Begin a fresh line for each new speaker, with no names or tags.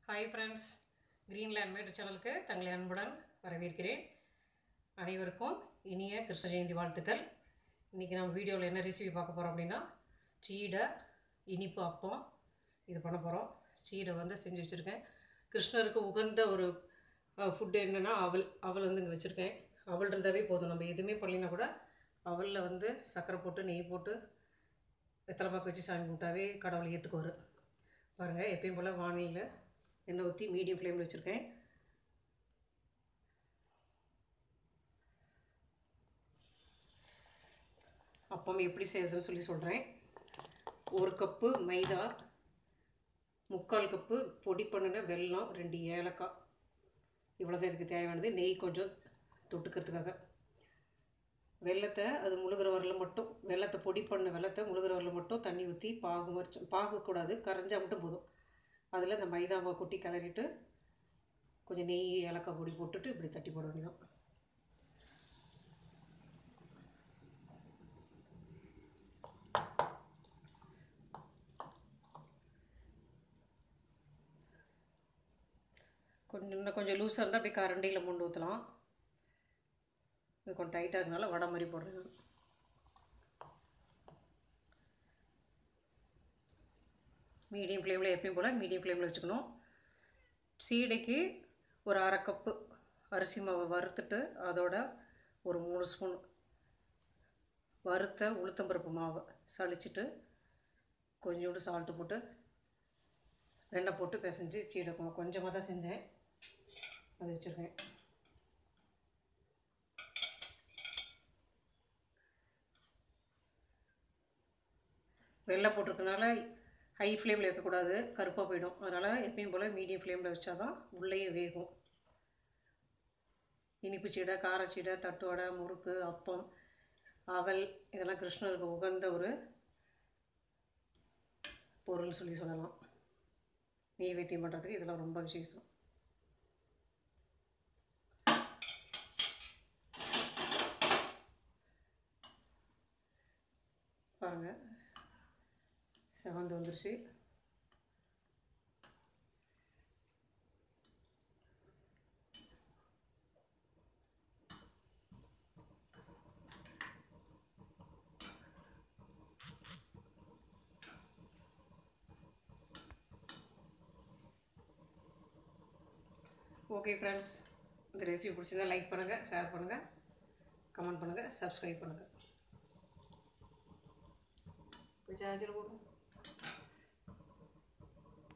hi friends Greenland மேடு சேனலுக்கு தங்களை அன்புடன் வரவேற்கிறேன் அனைவருக்கும் இனிய கிருஷ்ண ஜெயந்தி வாழ்த்துக்கள் இன்றைக்கி நம்ம வீடியோவில் என்ன ரெசிபி பார்க்க போகிறோம் அப்படின்னா சீடை இனிப்பு அப்பம் இது பண்ண போகிறோம் சீடை வந்து செஞ்சு வச்சுருக்கேன் கிருஷ்ணருக்கு உகந்த ஒரு ஃபுட்டு என்னென்னா அவல் அவல் வந்து இங்கே வச்சுருக்கேன் அவல் இருந்தாவே போதும் நம்ம எதுவுமே பண்ணலினா கூட அவலில் வந்து சர்க்கரை போட்டு நெய் போட்டு வெத்தலை பாக்கு வச்சு சாமி கும்பிட்டாவே கடவுளை ஏற்றுக்குவார் பாருங்கள் எப்பயும் போல் வானிலையில் எண்ணெய் ஊற்றி மீடியம் ஃப்ளேமில் வச்சுருக்கேன் அப்பம் எப்படி செய்யறதுன்னு சொல்லி சொல்கிறேன் ஒரு கப்பு மைதா முக்கால் கப்பு பொடி பண்ணின வெல்லம் ரெண்டு ஏலக்காய் இவ்வளோதான் இதுக்கு தேவையானது நெய் கொஞ்சம் தொட்டுக்கிறதுக்காக வெள்ளத்தை அது முழுகிற வரல மட்டும் வெள்ளத்தை பொடி பண்ண வெள்ளத்தை முழுகிற வரல மட்டும் தண்ணி ஊற்றி பாகு மறிச்சு பாகு கூடாது கரைஞ்சா மட்டும் போதும் அதில் இந்த மைதாவை கொட்டி கிளறிட்டு கொஞ்சம் நெய் ஏலக்காய் பொடி போட்டுட்டு இப்படி தட்டி போட வேண்டியதான் கொஞ்சம் இன்னும் கொஞ்சம் லூஸாக இருந்தால் அப்படியே கரண்டியில் மூண்டு ஊற்றலாம் இது கொஞ்சம் டைட்டாக இருக்கனால வடை மாதிரி போடுறேன் நான் மீடியம் ஃப்ளேமில் எப்பயும் போல் மீடியம் ஃப்ளேமில் வச்சுக்கணும் சீடைக்கு ஒரு அரை கப்பு அரிசி மாவை வறுத்துட்டு அதோட ஒரு மூணு ஸ்பூன் வறுத்த உளுத்தம்பருப்பு மாவை சளிச்சிட்டு கொஞ்சோண்டு சால்ட்டு போட்டு வெண்ணெய் போட்டு பிசைஞ்சு சீடை கொஞ்சமாக தான் செஞ்சேன் அது வச்சுருக்கேன் வெள்ளை போட்டிருக்கனால ஹை ஃப்ளேமில் வைக்கக்கூடாது கருப்பாக போயிடும் அதனால் எப்பயும் போல் மீடியம் ஃப்ளேமில் வச்சா தான் உள்ளேயே வேகும் இனிப்பு சீடை காரச்சீடை தட்டு வடை முறுக்கு அப்பம் அவல் இதெல்லாம் கிருஷ்ணருக்கு உகந்த ஒரு பொருள் சொல்லி சொல்லலாம் நெய்வேத்தியம் பண்ணுறதுக்கு இதெல்லாம் ரொம்ப விசேஷம் பாருங்கள் செவந்து வந்துருச்சு ஓகே ஃப்ரெண்ட்ஸ் இந்த ரெசிபி பிடிச்சிருந்தா லைக் பண்ணுங்கள் ஷேர் பண்ணுங்கள் கமெண்ட் பண்ணுங்கள் சப்ஸ்கிரைப் பண்ணுங்கள் கொஞ்சம் ஆச்சில் போடும்